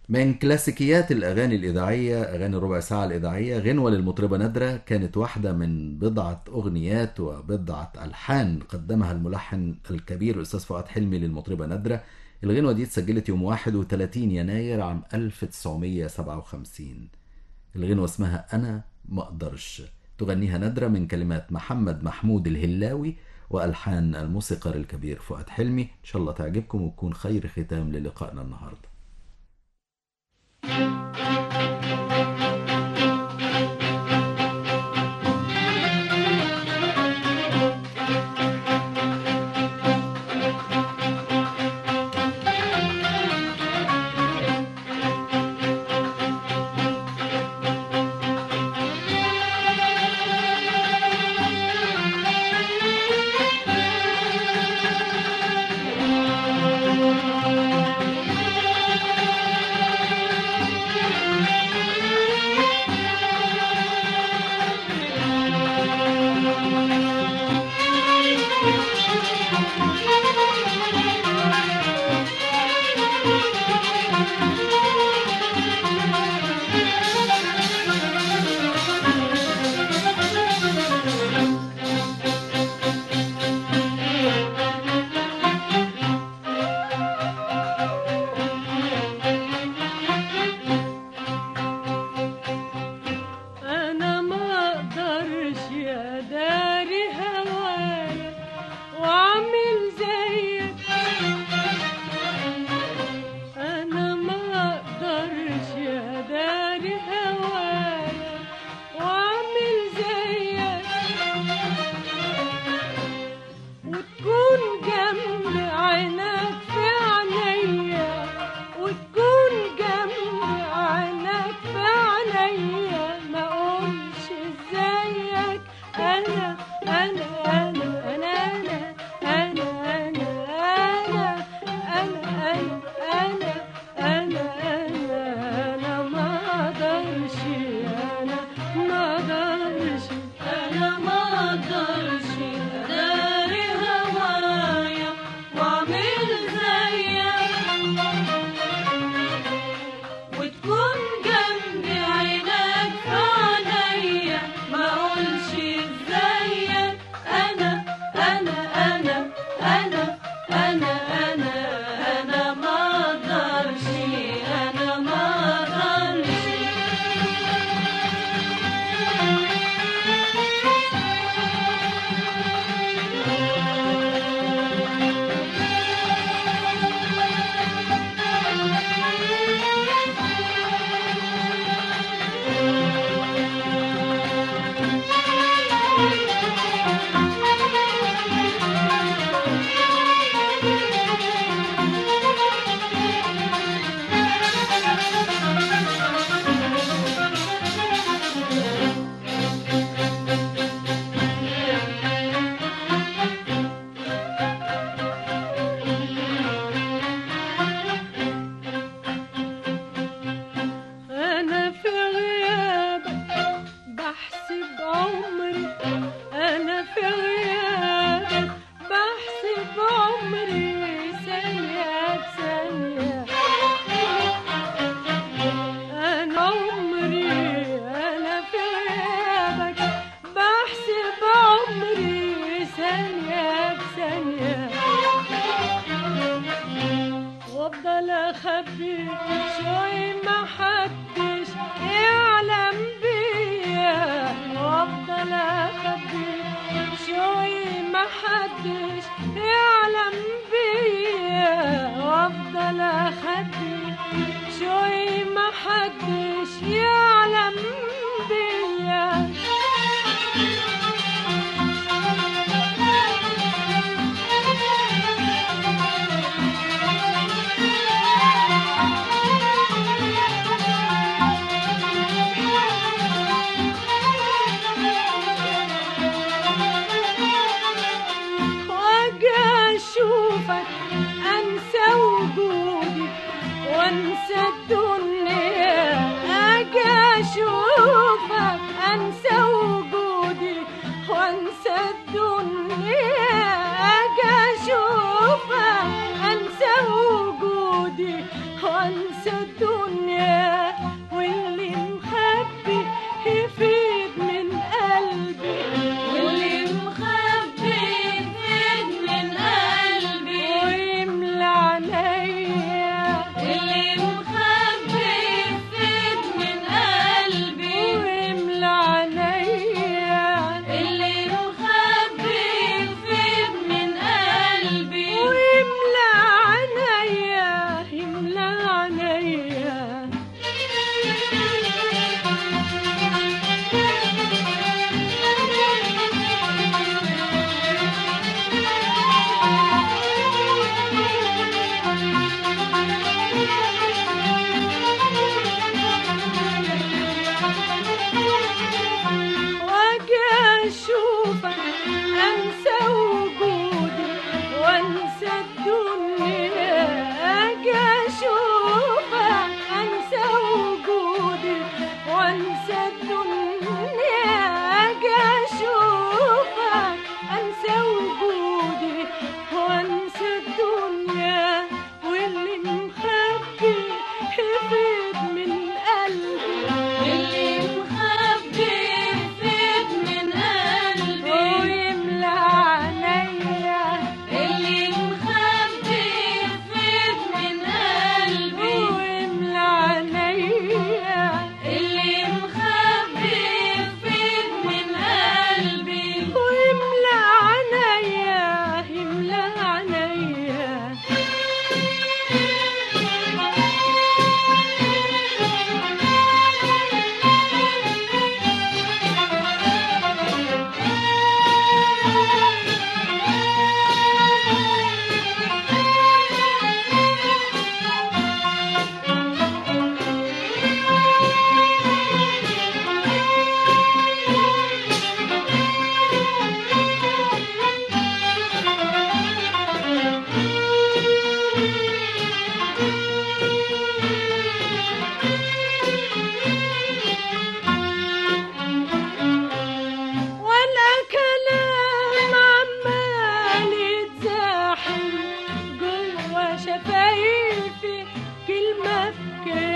من كلاسيكيات الأغاني الإذاعية أغاني الربع ساعة الإذاعية غنوة للمطربة نادرة كانت واحدة من بضعة أغنيات وبضعة ألحان قدمها الملحن الكبير الأستاذ فؤاد حلمي للمطربة نادرة الغنوة دي اتسجلت يوم 31 يناير عام 1957 الغنوة اسمها أنا ما أقدرش تغنيها نادرة من كلمات محمد محمود الهلاوي وألحان الموسيقار الكبير فؤاد حلمي إن شاء الله تعجبكم وتكون خير ختام للقائنا النهارده أنا ما أقدرش أداري هوايا وأعمل زيك أنا ما أقدرش أداري هوايا وأعمل زيك وتكون جنب عينك في عينيا وتكون جنب عينك في عينيا ما اقولش ازيك انا انا انا انا انا انا انا انا انا انا انا انا انا ما اقدرش انا ما اقدرش انا ما اقدرش اداري هوايا واعمل زيك وتكون جنبي عينك في عينيا ما اقولش ازيك انا انا انا انا انا انا انا ما اقدرش انا ما اقدرش أنا في غيابك بحسب عمري أنا في غيابك بحسب عمري ثانية بثانية أنا عمري أنا في غيابك بحسب عمري ثانية بثانية وافضل اخبي شوي ما حدش يعلم بيا وافضل اخبي شوي ما حدش يعلم بيا وافضل اخبي شوي ما حدش يعلم بيا واجي اشوفك انسى وجودي وانسى الدنيا اجي اشوفك انسى وجودي وانسى الدنيا اجي اشوفك انسى وجودي وانسى الدنيا سكتي